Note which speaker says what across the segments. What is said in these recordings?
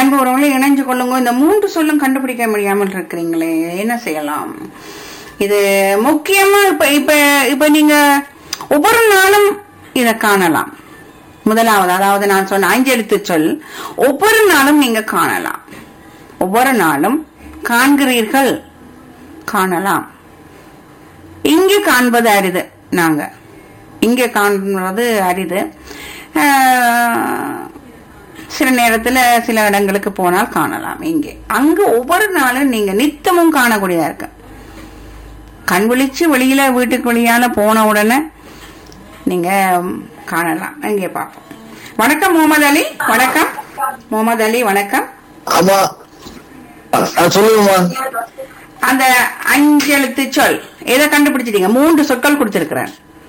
Speaker 1: அன்பு உறவுகளை இணைஞ்சு கொள்ளுங்க இந்த மூன்று சொல்லும் கண்டுபிடிக்க முடியாமல் இருக்கிறீங்களே என்ன செய்யலாம் இது முக்கியமா இப்ப இப்ப இப்ப நீங்க ஒவ்வொரு நாளும் இத காணலாம் முதலாவது அதாவது நான் சொன்ன அஞ்செழுத்து சொல் ஒவ்வொரு நாளும் நீங்க காணலாம் ஒவ்வொரு நாளும் காண்கிறீர்கள் காணலாம் இங்கே காண்பது அரிது நாங்க இங்கே காண்பது அரிது ஆஹ், சில நேரத்துல சில இடங்களுக்கு போனால் காணலாம் இங்கே அங்க ஒவ்வொரு நாளும் நீங்க நித்தமும் காணக்கூடியதா இருக்கு கண் விழிச்சு வெளியில வீட்டுக்கு வெளியால போன உடனே நீங்க காணலாம் இங்கே பார்ப்போம் வணக்கம் முகமது அலி வணக்கம் முகமது அலி வணக்கம்
Speaker 2: ஆமா அஹ் சொல்லுங்கம்மா
Speaker 1: அந்த அஞ்செழுத்து சொல் எதை கண்டுபிடிச்சிட்டீங்க மூன்று சொற்கள் கொடுத்திருக்கிறேன்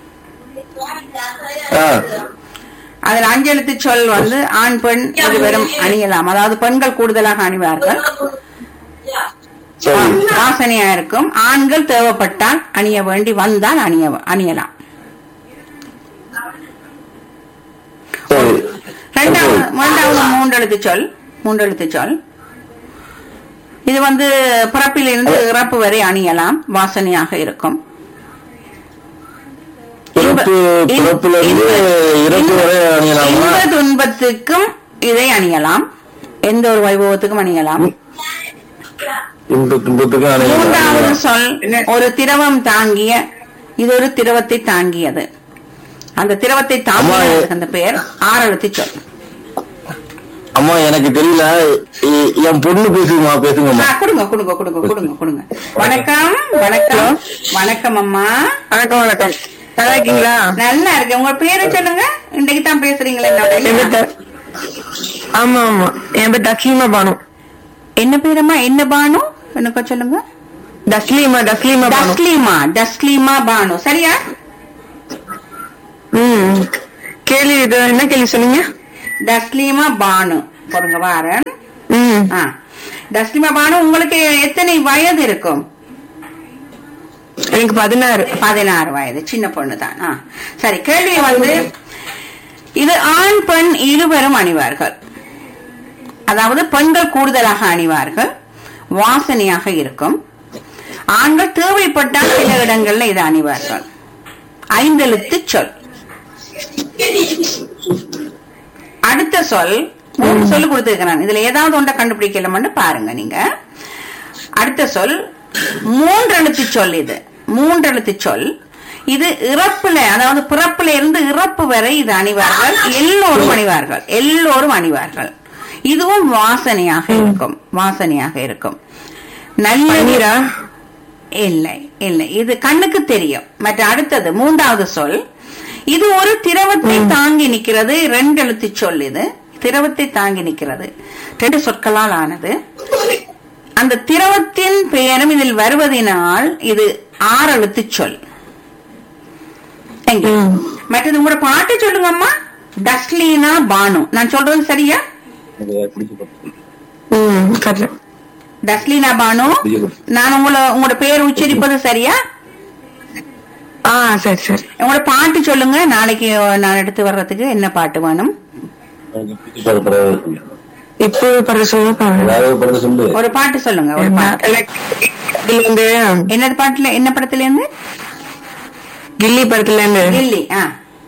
Speaker 2: ஆ,
Speaker 1: அதுல அஞ்செழுத்து சொல் வந்து ஆண் பெண் இருவரும் அணியலாம் அதாவது பெண்கள் கூடுதலாக அணிவார்கள்
Speaker 2: சரி
Speaker 1: வாசனையா இருக்கும் ஆண்கள் தேவைப்பட்டால் அணிய வேண்டி வந்தால் அணிய அணியலாம்
Speaker 2: சரி
Speaker 1: ரெண்டாவது இரண்டாவது மூன்றெழுத்து சொல் மூன்றெழுத்து சொல் இது வந்து பிறப்பிலிருந்து இறப்பு வரை அணியலாம் வாசனையாக இருக்கும்
Speaker 2: பிறப்பு பிறப்புல இருந்து இறப்பு வரை அணியலாமா
Speaker 1: இன்ப துன்பத்துக்கும் இதை அணியலாம் எந்த ஒரு வைபவத்துக்கும் அணியலாம்
Speaker 2: இந்த துன்பத்துக்கு அணியலாம்
Speaker 1: மூன்றாவது சொல் ஒரு திரவம் தாங்கிய இது ஒரு திரவத்தை தாங்கியது அந்த திரவத்தை தாங்கியதுக்கு அந்த பெயர் ஆறெழுத்து சொல்
Speaker 2: அம்மா எனக்கு தெரியல இ- என் பொண்ணு பேசுங்கம்மா பேசுங்கம்மா
Speaker 1: ஆ, கொடுங்க கொடுங்க கொடுங்க கொடுங்க கொடுங்க வணக்கம் வணக்கம் வணக்கம் அம்மா
Speaker 3: வணக்கம் வணக்கம் நல்லா இருக்கீங்களா
Speaker 1: நல்லா இருக்கு உங்க பேரை சொல்லுங்க இன்னைக்கு தான் பேசுறீங்களே
Speaker 3: என் பேர் த- ஆமா ஆமா என் பேர் தஸ்லீமா பானு
Speaker 1: என்ன பேரம்மா என்ன பானு எனக்கு சொல்லுங்க
Speaker 3: தஸ்லீமா தஸ்லீமா பானு
Speaker 1: டஸ்லீமா டஸ்லீமா பானு சரியா
Speaker 3: ம் கேள்வி இது என்ன கேள்வி சொன்னீங்க
Speaker 1: டஸ்லீமா பானு பொருங்க வாரன்
Speaker 3: ம்
Speaker 1: ஆ டஸ்லீமா பானு உங்களுக்கு எத்தனை வயது இருக்கும்
Speaker 3: எனக்கு பதினாறு
Speaker 1: பதினாறு வயது சின்ன பொண்ணு தான் ஆ. சரி கேள்வி வந்து இது ஆண் பெண் இருவரும் அணிவார்கள் அதாவது பெண்கள் கூடுதலாக அணிவார்கள் வாசனையாக இருக்கும் ஆண்கள் தேவைப்பட்டால் சில இடங்கள்ல இதை அணிவார்கள் ஐந்தெழுத்து சொல் அடுத்த சொல் மூணு சொல்லு கொடுத்திருக்கிறேன் இதுல ஏதாவது ஒன்றை கண்டுபிடிக்கலாம்னு பாருங்க நீங்க அடுத்த சொல் மூன்றெழுத்து சொல் இது மூன்றெழுத்து சொல் இது இறப்புல அதாவது பிறப்புல இருந்து இறப்பு வரை இது அணிவார்கள் எல்லோரும் அணிவார்கள் எல்லோரும் அணிவார்கள் இதுவும் வாசனையாக இருக்கும் வாசனையாக இருக்கும் நல்ல
Speaker 3: பன்னீரா
Speaker 1: இல்லை இல்லை இது கண்ணுக்கு தெரியும் மற்ற அடுத்தது மூன்றாவது சொல் இது ஒரு திரவத்தை தாங்கி நிற்கிறது ரெண்டு எழுத்து சொல் இது திரவத்தை தாங்கி நிற்கிறது ரெண்டு சொற்களால் ஆனது அந்த திரவத்தின் பெயரும் இதில் வருவதனால் இது ஆறு எழுத்து சொல் எங்க
Speaker 3: ம்.
Speaker 1: மற்றது உங்களோட பாட்டு சொல்லுங்க அம்மா டஸ்லீனா பானு நான் சொல்றது சரியா
Speaker 3: ம் கரெக்ட்
Speaker 1: டஸ்லீனா பானு நான் உங்களை உங்களோட பேர் உச்சரிப்பது சரியா
Speaker 3: ஆ சரி சரி
Speaker 1: உங்களோட பாட்டு சொல்லுங்க நாளைக்கு நான் எடுத்து வர்றதுக்கு என்ன பாட்டு வேணும்
Speaker 3: இப்போ படுற சொல்லுங்க
Speaker 2: சொல்லு
Speaker 1: ஒரு பாட்டு சொல்லுங்க ஒரு பாட்டு
Speaker 3: இதுல இருந்து
Speaker 1: என்னது பாட்டுல என்ன படத்துல இருந்து
Speaker 3: கில்லி படத்துல இருந்து
Speaker 1: கில்லி ஆ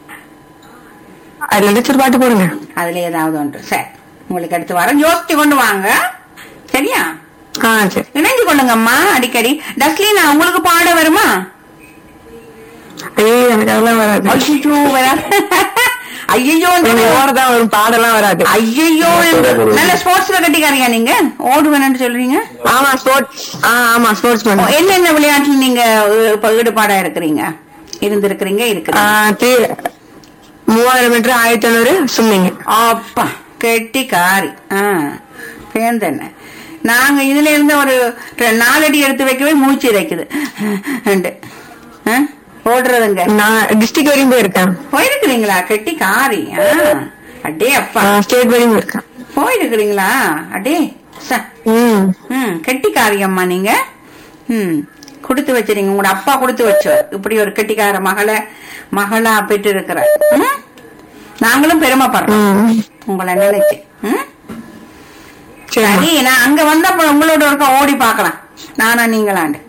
Speaker 3: அதுல இருந்து ஒரு பாட்டு போடுங்க
Speaker 1: அதுல ஏதாவது ஒன்று சரி உங்களுக்கு எடுத்து வரேன் யோசிச்சு கொண்டு வாங்க சரியா
Speaker 3: ஆ சரி
Speaker 1: இணைஞ்சு கொள்ளுங்கம்மா அடிக்கடி டஸ்லினா உங்களுக்கு பாட வருமா
Speaker 3: ஐயோ எனக்கு அதெல்லாம் வராது
Speaker 1: ஐயோ ஐயோ
Speaker 3: ஓடதான் வரும் பாடலாம் வராது
Speaker 1: ஐயோ நல்ல ஸ்போர்ட்ஸ்ல கட்டிக்காரியா நீங்க ஓடுவேன்னு சொல்றீங்க
Speaker 3: ஆமா ஸ்போர்ட்ஸ் ஆ ஆமா ஸ்போர்ட்ஸ்
Speaker 1: ஓ,
Speaker 3: மேன்
Speaker 1: என்னென்ன விளையாட்டுல நீங்க அஹ், இப்ப ஈடுபாடா இருக்கிறீங்க இருந்திருக்கிறீங்க இருக்கிறீங்க
Speaker 3: மூவாயிரம் மீட்டர் ஆயிரத்தி ஐநூறு ஸ்விம்மிங்
Speaker 1: அப்பா கெட்டி காரி ஆ பேந்தென்ன நாங்க இதுல இருந்து ஒரு ரெ- நாலடி எடுத்து வைக்கவே மூச்சு இறைக்குது ரெண்டு. ஆ, ஓடுறதுங்க
Speaker 3: நான் டிஸ்ட்ரிக்ட் வரையும் போயிருக்கேன்
Speaker 1: போயிருக்கிறீங்களா கெட்டி காரி ஆ, அடே அப்பா
Speaker 3: ஸ்டேட் வரையும் போயிருக்கேன்
Speaker 1: போயிருக்கிறீங்களா அடே ச
Speaker 3: ம்
Speaker 1: ம் கெட்டிக்காரியம்மா நீங்க ம் கொடுத்து வச்சிருங்க உங்களோட அப்பா கொடுத்து வச்சவர் இப்படி ஒரு கெட்டிக்கார மகளை மகளா பெற்று இருக்கிற நாங்களும் பெருமைப்படுறோம்
Speaker 3: ம்
Speaker 1: உங்களை நினைச்சு ம்?
Speaker 3: சரிம்மா.
Speaker 1: சரி நான் அங்க வந்த அப்புறம் உங்களோட ஒருக்கா ஓடி பார்க்கலாம் நானா நீங்களாண்டு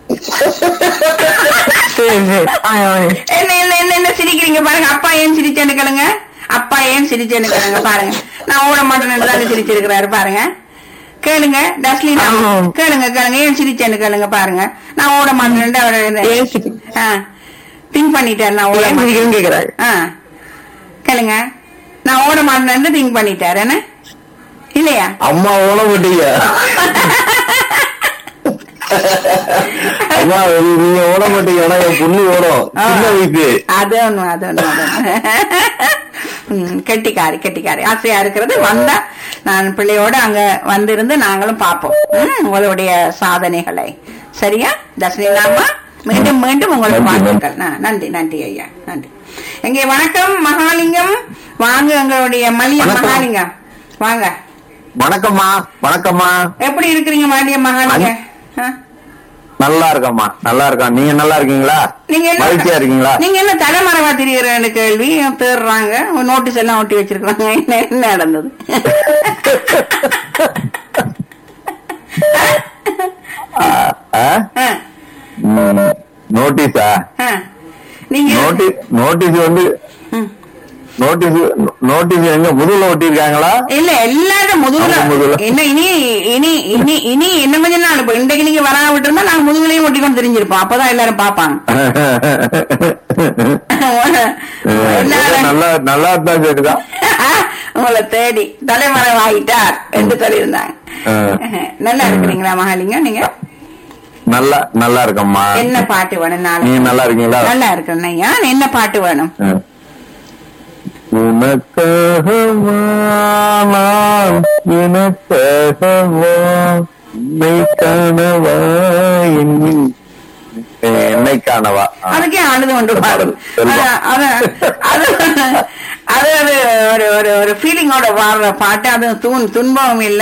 Speaker 3: சரி சரி வாங்க வாங்க
Speaker 1: என்ன என்ன என்ன என்ன சிரிக்கிறீங்க பாருங்க அப்பா ஏன் சிரிச்சேன்னு கேளுங்க அப்பா ஏன் சிரிச்சேன்னு கேளுங்க பாருங்க நான் ஓட மாட்டேன்னு தானே சிரிச்சிருக்கிறாரு பாருங்க கேளுங்க டஸ்லின்
Speaker 3: ஆமா.
Speaker 1: கேளுங்க கேளுங்க ஏன் சிரிச்சேன்னு கேளுங்க பாருங்க நான் ஓட மாட்டேன்னு அவர்
Speaker 3: ஏன் சிரி-
Speaker 1: திங்க் பண்ணிட்டாரு நான் ஓட
Speaker 3: ஏன்
Speaker 1: மாட்டேன்
Speaker 3: சிரிக்கிறேன்னு கேக்குறாரு
Speaker 1: ஆ கேளுங்க நான் ஓட மாட்டேன்னு திங்க் பண்ணிட்டாரு என்ன இல்லையா
Speaker 2: அம்மா ஓட மாட்டீங்க அம்மா நீங்க ஓட மாட்டீங்க ஆனா என் பொண்ணு ஓடும் சின்ன வயசு
Speaker 1: அது ஒண்ணு அது ஒண்ணு அது ஒண்ணு. ம், கெட்டிக்காரி கெட்டிக்காரி ஆசையா இருக்கிறது வந்தா நான் பிள்ளையோட அங்க வந்திருந்து நாங்களும் பார்ப்போம் ம், உங்களுடைய சாதனைகளை சரியா தசனிலாமா மீண்டும் மீண்டும் உங்களுக்கு
Speaker 2: நன்றி,
Speaker 1: வாழ்த்துக்கள் ஆ, நன்றி நன்றி ஐயா நன்றி எங்கே வணக்கம் மகாலிங்கம் வாங்க எங்களுடைய மலிய
Speaker 2: வணக்கம்.
Speaker 1: மகாலிங்கம் வாங்க
Speaker 2: வணக்கம்மா வணக்கம்மா
Speaker 1: எப்படி இருக்கிறீங்க மலிய மகாலிங்கம் ஆ?
Speaker 2: நல்லா இருக்கம்மா நல்லா இருக்கா நீங்க நல்லா இருக்கீங்களா
Speaker 1: நீங்க
Speaker 2: மகிழ்ச்சியா
Speaker 1: என்ன
Speaker 2: இருக்கீங்களா
Speaker 1: நீங்க என்ன தலைமறைவா தெரியுற கேள்வி தேடுறாங்க நோட்டீஸ் எல்லாம் ஒட்டி வச்சிருக்காங்க என்ன என்ன நடந்தது
Speaker 2: ஆ?
Speaker 1: ஆ,
Speaker 2: ம், நோட்டீஸா
Speaker 1: ஆ. நீங்க
Speaker 2: நோட்டீஸ் நோட்டீஸ் வந்து
Speaker 1: ம்.
Speaker 2: நோட்டீஸ் நோட்டீஸ் எங்க முதுகுல ஒட்டியிருக்காங்களா
Speaker 1: இல்ல எல்லாரும் முதுகுல
Speaker 2: ஆமா, முதுகுல.
Speaker 1: என்ன இனி இனி இனி இனி என்ன கொஞ்ச நாள் இப்ப இன்றைக்கு நீங்க வராம விட்டுருந்தா நாங்க முதுகுலையும் ஒட்டிக்கொண்டு தெரிஞ்சிருப்போம் அப்பதான் எல்லாரும் பாப்பாங்க எல்லாரும்
Speaker 2: நல்லா நல்லா தான் கேக்குதா
Speaker 1: உங்களை தேடி தலைமறைவு ஆகிட்டார் என்று சொல்லியிருந்தாங்க
Speaker 2: ஆ.
Speaker 1: நல்லா இருக்கிறீங்களா மகாலிங்கம் நீங்க
Speaker 2: நல்லா நல்லா இருக்கம்மா
Speaker 1: என்ன பாட்டு வேணும்
Speaker 2: நீங்க
Speaker 1: நாளைக்கு
Speaker 2: நல்லா இருக்கீங்களா
Speaker 1: நல்லா இருக்கேன் ஐயா என்ன பாட்டு வேணும்
Speaker 2: ஆ. உனக்காகவா நான் எனக்காகவா உன்னை காணவா என்னை- என்னை காணவா ஆ.
Speaker 1: அதுக்கே அழுது கொண்டு பாடும்
Speaker 2: செல்வம்.
Speaker 1: அது அது அது அது ஒரு ஒரு ஒரு ஃபீலிங்கோட பாடுற பாட்டு அது துன் துன்பம் இல்ல